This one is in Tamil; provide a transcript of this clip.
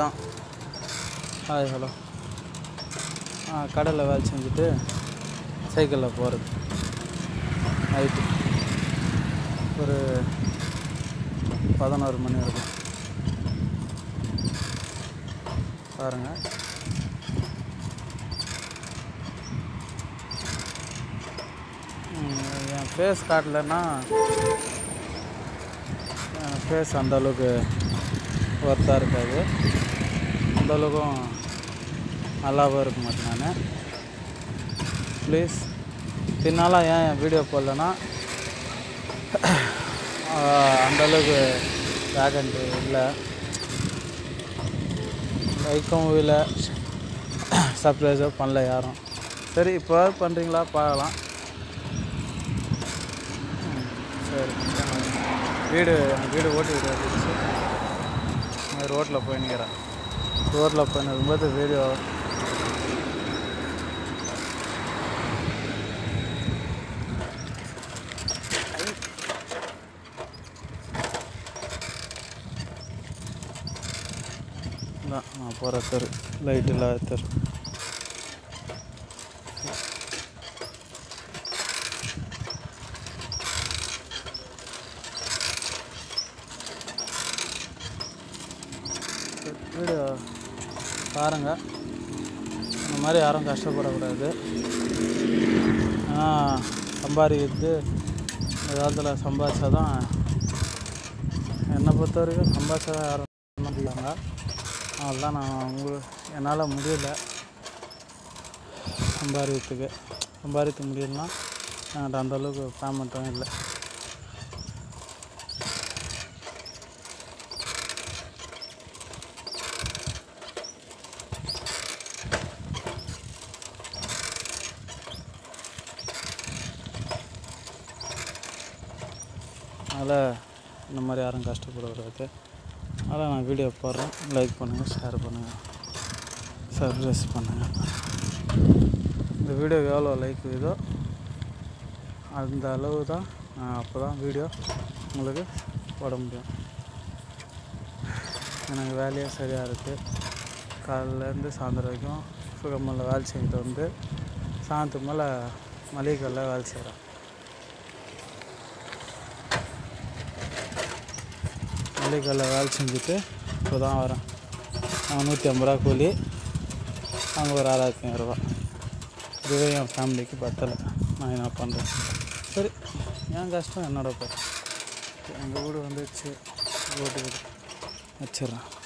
தான் ஹாய் ஹலோ ஆ கடலில் வேலை செஞ்சுட்டு சைக்கிளில் போகிறது நைட்டு ஒரு பதினோரு மணி இருக்கும் பாருங்கள் ம், என் ஃபேஸ் காட்டலைன்னா என் ஃபேஸ் அந்த அளவுக்கு ஒர்த்தாக இருக்காது அந்த அளவுக்கும் நல்லாவும் இருக்க மாட்டேன் நான் ப்ளீஸ் பின்னால் ஏன் என் வீடியோ போடலன்னா அந்த அளவுக்கு வேகன்ட்டு இல்லை லைக்கும் இல்லை சர்ப்ரைஸும் பண்ணல யாரும் சரி இப்போ பண்ணுறீங்களா பார்க்கலாம் ம், சரி வீடு என் வீடு ஓட்டி வீடு வந்துச்சு நான் ரோட்டில் போய் நிற்கிறேன் ரோட்டில் போய் நிற்கும்போது வீடியோ தான் நான் போகிற தெரு லைட் இல்லாத தெரு வீடியோ பாருங்கள் இந்த மாதிரி யாரும் கஷ்டப்படக்கூடாது ஏன்னா சம்பாதிக்கிறது இந்த காலத்தில் சம்பாதிச்சா தான் என்னை பொறுத்த வரைக்கும் சம்பாதிச்சா தான் யாரும் பண்ண முடியாங்க அதெல்லாம் நான் உங்களுக்கு என்னால் முடியல சம்பாதிக்கிறதுக்கு சம்பாதிக்க முடியலன்னா என்கிட்ட அந்த அளவுக்கு பேமெண்ட்டும் இல்லை அதனால் இந்த மாதிரி யாரும் கஷ்டப்படக்கூடாது அதனால் நான் வீடியோ போடுறேன் லைக் பண்ணுங்கள் ஷேர் பண்ணுங்கள் சப்ஸ்கிரைஸ் பண்ணுங்கள் இந்த வீடியோக்கு எவ்வளோ லைக் இதோ அந்த அளவு தான் நான் அப்போ தான் வீடியோ உங்களுக்கு போட முடியும் எனக்கு வேலையே சரியாக இருக்குது காலையிலேருந்து சாயந்தரம் வரைக்கும் சுகமில் வேலை செஞ்சுட்டு வந்து சாயந்தரத்து மேலே மளிகை கடையில் வேலை செய்கிறேன் மளிகைக்கல்ல வேலை செஞ்சுட்டு இப்போ தான் வரேன் நான் நூற்றி ஐம்பது ரூபா கூலி அங்கே ஒரு ஆறாயிரத்தி ஐநூறுரூவா இதுவே என் ஃபேமிலிக்கு பத்தலை நான் என்ன பண்ணுறேன் சரி என் கஷ்டம் என்னோட போய் எங்கள் வீடு வந்துச்சு ரோட்டு வீடு வச்சிடுறேன்